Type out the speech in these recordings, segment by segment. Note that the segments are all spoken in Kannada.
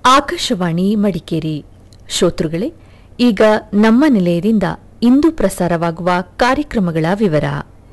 ಆಕಾಶವಾಣಿ ಮಡಿಕೇರಿ ಶ್ರೋತೃಗಳೇ ಈಗ ನಮ್ಮ ನಿಲಯದಿಂದ ಇಂದು ಪ್ರಸಾರವಾಗುವ ಕಾರ್ಯಕ್ರಮಗಳ ವಿವರ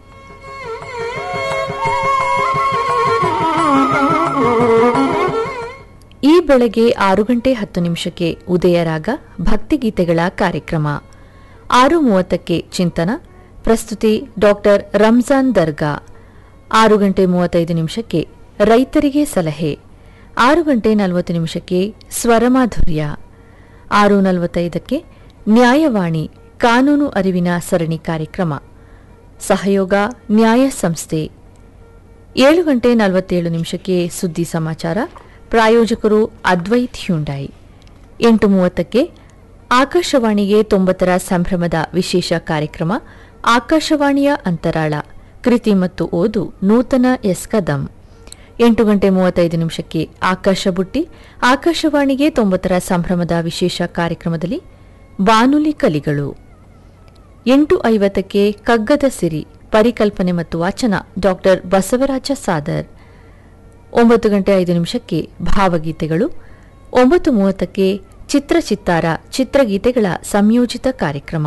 ಈ ಬೆಳಗ್ಗೆ ಆರು ಗಂಟೆ ಹತ್ತು ನಿಮಿಷಕ್ಕೆ ಉದಯರಾಗ ಭಕ್ತಿಗೀತೆಗಳ ಕಾರ್ಯಕ್ರಮ ಆರು ಮೂವತ್ತಕ್ಕೆ ಚಿಂತನ ಪ್ರಸ್ತುತಿ ಡಾಕ್ಟರ್ ರಂಜಾನ್ ದರ್ಗಾ ಆರು ಗಂಟೆ ಮೂವತ್ತೈದು ನಿಮಿಷಕ್ಕೆ ರೈತರಿಗೆ ಸಲಹೆ ಆರು ಗಂಟೆ ನಲವತ್ತು ನಿಮಿಷಕ್ಕೆ ಸ್ವರಮಾಧುರ್ಯ ಆರು ನಲವತ್ತೈದಕ್ಕೆ ನ್ಯಾಯವಾಣಿ ಕಾನೂನು ಅರಿವಿನ ಸರಣಿ ಕಾರ್ಯಕ್ರಮ ಸಹಯೋಗ ನ್ಯಾಯ ಸಂಸ್ಥೆ ಏಳು ಗಂಟೆ ನಲವತ್ತೇಳು ನಿಮಿಷಕ್ಕೆ ಸುದ್ದಿ ಸಮಾಚಾರ ಪ್ರಾಯೋಜಕರು ಅದ್ವೈತ್ ಹ್ಯುಂಡೈ ಎಂಟು ಮೂವತ್ತಕ್ಕೆ ಆಕಾಶವಾಣಿಗೆ ತೊಂಬತ್ತರ ಸಂಭ್ರಮದ ವಿಶೇಷ ಕಾರ್ಯಕ್ರಮ ಆಕಾಶವಾಣಿಯ ಅಂತರಾಳ ಕೃತಿ ಮತ್ತು ಓದು ನೂತನ ಎಸ್ ಕದಂ ಎಂಟು ಗಂಟೆ ಮೂವತ್ತೈದು ನಿಮಿಷಕ್ಕೆ ಆಕಾಶ ಬುಟ್ಟಿ ಆಕಾಶವಾಣಿಗೆ ತೊಂಬತ್ತರ ಸಂಭ್ರಮದ ವಿಶೇಷ ಕಾರ್ಯಕ್ರಮದಲ್ಲಿ ಬಾನುಲಿ ಕಲಿಗಳು ಎಂಟು ಐವತ್ತಕ್ಕೆ ಕಗ್ಗದ ಸಿರಿ ಪರಿಕಲ್ಪನೆ ಮತ್ತು ವಾಚನ ಡಾಕ್ಟರ್ ಬಸವರಾಜ ಸಾದರ್ ಒಂಬತ್ತು ಗಂಟೆ ಐದು ನಿಮಿಷಕ್ಕೆ ಭಾವಗೀತೆಗಳು ಒಂಬತ್ತು ಮೂವತ್ತಕ್ಕೆ ಚಿತ್ರಚಿತ್ತಾರ ಚಿತ್ರಗೀತೆಗಳ ಸಂಯೋಜಿತ ಕಾರ್ಯಕ್ರಮ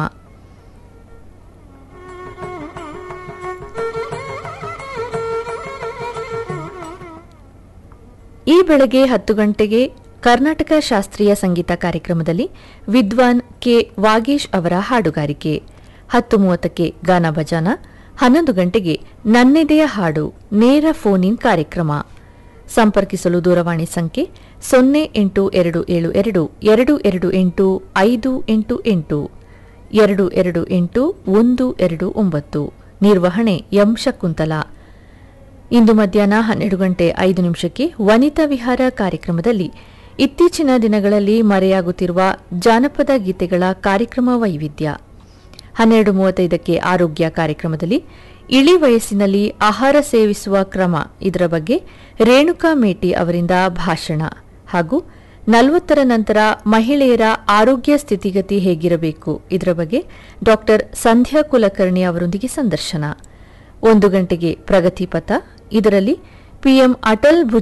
ಈ ಬೆಳಗ್ಗೆ ಹತ್ತು ಗಂಟೆಗೆ ಕರ್ನಾಟಕ ಶಾಸ್ತ್ರೀಯ ಸಂಗೀತ ಕಾರ್ಯಕ್ರಮದಲ್ಲಿ ವಿದ್ವಾನ್ ಕೆ ವಾಗೇಶ್ ಅವರ ಹಾಡುಗಾರಿಕೆ ಹತ್ತು ಮೂವತ್ತಕ್ಕೆ ಗಾನ ಭಜಾನ ಹನ್ನೊಂದು ಗಂಟೆಗೆ ನನ್ನೆದೆಯ ಹಾಡು ನೇರ ಫೋನ್ ಇನ್ ಕಾರ್ಯಕ್ರಮ ಸಂಪರ್ಕಿಸಲು ದೂರವಾಣಿ ಸಂಖ್ಯೆ ಸೊನ್ನೆ ಎಂಟು ಎರಡು ಏಳು ಎರಡು ಎರಡು ಎರಡು ಎಂಟು ಐದು ಎಂಟು ಎಂಟು ಎರಡು ಎರಡು ಎಂಟು ಒಂದು ಎರಡು ಒಂಬತ್ತು ನಿರ್ವಹಣೆ ಎಂ ಶಕುಂತಲಾ ಇಂದು ಮಧ್ಯಾಹ್ನ ಹನ್ನೆರಡು ಗಂಟೆ ಐದು ನಿಮಿಷಕ್ಕೆ ವನಿತಾ ವಿಹಾರ ಕಾರ್ಯಕ್ರಮದಲ್ಲಿ ಇತ್ತೀಚಿನ ದಿನಗಳಲ್ಲಿ ಮರೆಯಾಗುತ್ತಿರುವ ಜಾನಪದ ಗೀತೆಗಳ ಕಾರ್ಯಕ್ರಮ ವೈವಿಧ್ಯ ಹನ್ನೆರಡು ಮೂವತ್ತೈದಕ್ಕೆ ಆರೋಗ್ಯ ಕಾರ್ಯಕ್ರಮದಲ್ಲಿ ಇಳಿ ವಯಸ್ಸಿನಲ್ಲಿ ಆಹಾರ ಸೇವಿಸುವ ಕ್ರಮ ಇದರ ಬಗ್ಗೆ ರೇಣುಕಾ ಮೇಟಿ ಅವರಿಂದ ಭಾಷಣ ಹಾಗೂ ನಲವತ್ತರ ನಂತರ ಮಹಿಳೆಯರ ಆರೋಗ್ಯ ಸ್ಥಿತಿಗತಿ ಹೇಗಿರಬೇಕು ಇದರ ಬಗ್ಗೆ ಡಾಕ್ಟರ್ ಸಂಧ್ಯಾ ಕುಲಕರ್ಣಿ ಅವರೊಂದಿಗೆ ಸಂದರ್ಶನ ಒಂದು ಗಂಟೆಗೆ ಪ್ರಗತಿ ಪಥ ಇದರಲ್ಲಿ ಪಿಎಂ ಅಟಲ್ ಭುಜ